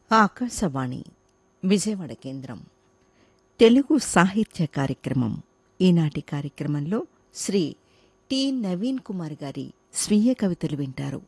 ఆకాశవాణి విజయవాడ కేంద్రం తెలుగు సాహిత్య కార్యక్రమం ఈనాటి కార్యక్రమంలో శ్రీ టి నవీన్ కుమార్ గారి స్వీయ కవితలు వింటారు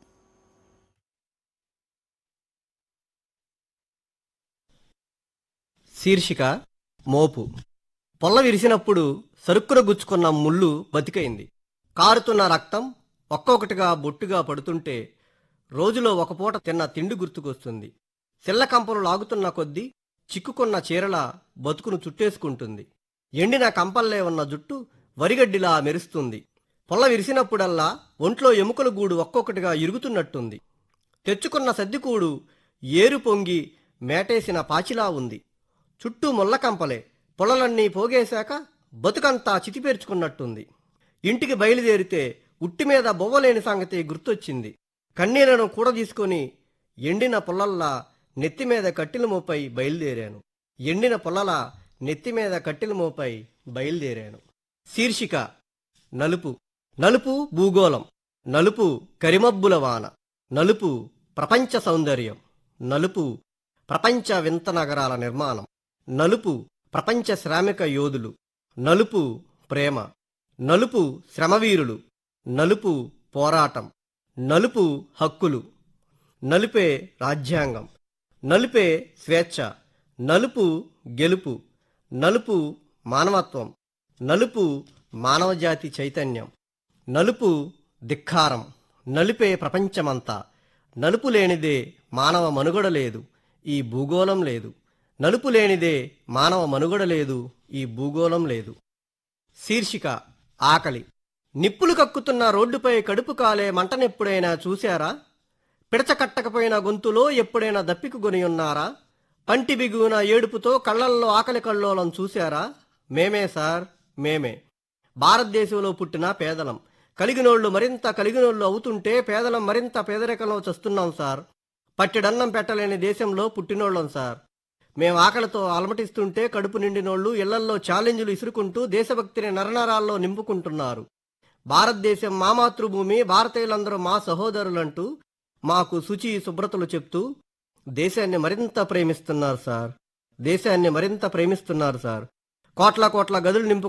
శీర్షిక మోపు పొల్ల విరిసినప్పుడు సరుక్కున గుచ్చుకున్న ముళ్ళు బతికైంది కారుతున్న రక్తం ఒక్కొక్కటిగా బొట్టుగా పడుతుంటే రోజులో ఒక పూట తిన్న తిండి గుర్తుకొస్తుంది సిల్లకంపలు లాగుతున్న కొద్దీ చిక్కుకున్న చీరల బతుకును చుట్టేసుకుంటుంది ఎండిన కంపల్లే ఉన్న జుట్టు వరిగడ్డిలా మెరుస్తుంది పొల్ల విరిసినప్పుడల్లా ఒంట్లో ఎముకల గూడు ఒక్కొక్కటిగా ఇరుగుతున్నట్టుంది తెచ్చుకున్న సద్దికూడు ఏరు పొంగి మేటేసిన పాచిలా ఉంది చుట్టూ ముళ్ళకంపలే పొలలన్నీ పోగేశాక బతుకంతా చితిపేర్చుకున్నట్టుంది ఇంటికి బయలుదేరితే ఉట్టి మీద బొవ్వలేని సంగతి గుర్తొచ్చింది కన్నీళ్లను కూడదీసుకొని ఎండిన పొల్లల్లా నెత్తి మీద కట్టెల మోపై బయలుదేరాను ఎండిన పొల్లల నెత్తి మీద కట్టెల మోపై బయలుదేరాను శీర్షిక నలుపు నలుపు భూగోళం నలుపు కరిమబ్బుల వాన నలుపు ప్రపంచ సౌందర్యం నలుపు ప్రపంచ వింత నగరాల నిర్మాణం నలుపు ప్రపంచ శ్రామిక యోధులు నలుపు ప్రేమ నలుపు శ్రమవీరులు నలుపు పోరాటం నలుపు హక్కులు నలుపే రాజ్యాంగం నలుపే స్వేచ్ఛ నలుపు గెలుపు నలుపు మానవత్వం నలుపు మానవజాతి చైతన్యం నలుపు ధిక్కారం నలుపే ప్రపంచమంతా నలుపు లేనిదే మానవ మనుగడ లేదు ఈ భూగోళం లేదు నలుపు లేనిదే మానవ మనుగడ లేదు ఈ భూగోళం లేదు శీర్షిక ఆకలి నిప్పులు కక్కుతున్న రోడ్డుపై కడుపు కాలే మంటనెప్పుడైనా చూశారా పిడచకట్టకపోయిన గొంతులో ఎప్పుడైనా దప్పికు కొని ఉన్నారా పంటి బిగున ఏడుపుతో కళ్ళల్లో ఆకలి కల్లోలం చూశారా మేమే సార్ మేమే భారతదేశంలో పుట్టిన పేదలం కలిగినోళ్లు మరింత కలిగినోళ్లు అవుతుంటే పేదలం మరింత పేదరికంలో చస్తున్నాం సార్ పట్టిడన్నం పెట్టలేని దేశంలో పుట్టినోళ్ళం సార్ మేం ఆకలితో అలమటిస్తుంటే కడుపు నిండినోళ్లు ఇళ్లల్లో ఛాలెంజ్లు ఇసురుకుంటూ దేశభక్తిని నరనరాల్లో నింపుకుంటున్నారు భారతదేశం మా మాతృభూమి భారతీయులందరూ మా సహోదరులంటూ మాకు శుచి శుభ్రతలు చెప్తూ దేశాన్ని మరింత ప్రేమిస్తున్నారు సార్ దేశాన్ని మరింత ప్రేమిస్తున్నారు సార్ కోట్ల కోట్ల గదులు నింపు